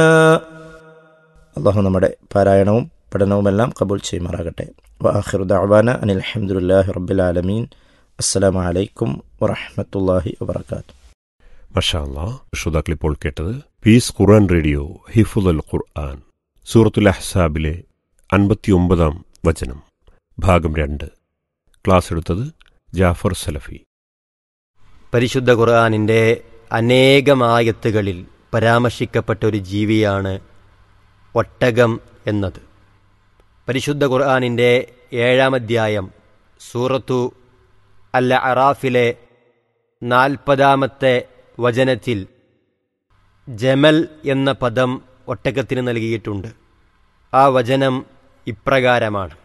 അള്ളാഹു നമ്മുടെ പാരായണവും പഠനവുമെല്ലാം കബൂൽ ചെയ്യുമാറാകട്ടെ വാഹിറു ദഅവാന അനിൽ അൽഹംദുലില്ലാഹി റബ്ബിൽ ആലമീൻ അസ്സലാമു അലൈക്കും വറഹ്മത്തുള്ളാഹി വബറകാതുഹു മഷാല്ലാ ശ്രോതാക്കൾ ഇപ്പോൾ കേട്ടത് പീസ് ഖുർആൻ റേഡിയോ ഹിഫുൽ ഖുർആൻ സൂറത്തുൽ അഹ്സാബിലെ അൻപത്തിയൊമ്പതാം വചനം ഭാഗം രണ്ട് ക്ലാസ് എടുത്തത് ജാഫർ സലഫി പരിശുദ്ധ ഖുർആാനിൻ്റെ അനേകമായത്തുകളിൽ പരാമർശിക്കപ്പെട്ട ഒരു ജീവിയാണ് ഒട്ടകം എന്നത് പരിശുദ്ധ ഖുർആാനിൻ്റെ ഏഴാം അധ്യായം സൂറത്തു അൽ അറാഫിലെ നാൽപ്പതാമത്തെ വചനത്തിൽ ജമൽ എന്ന പദം ഒട്ടകത്തിന് നൽകിയിട്ടുണ്ട് ആ വചനം ഇപ്രകാരമാണ്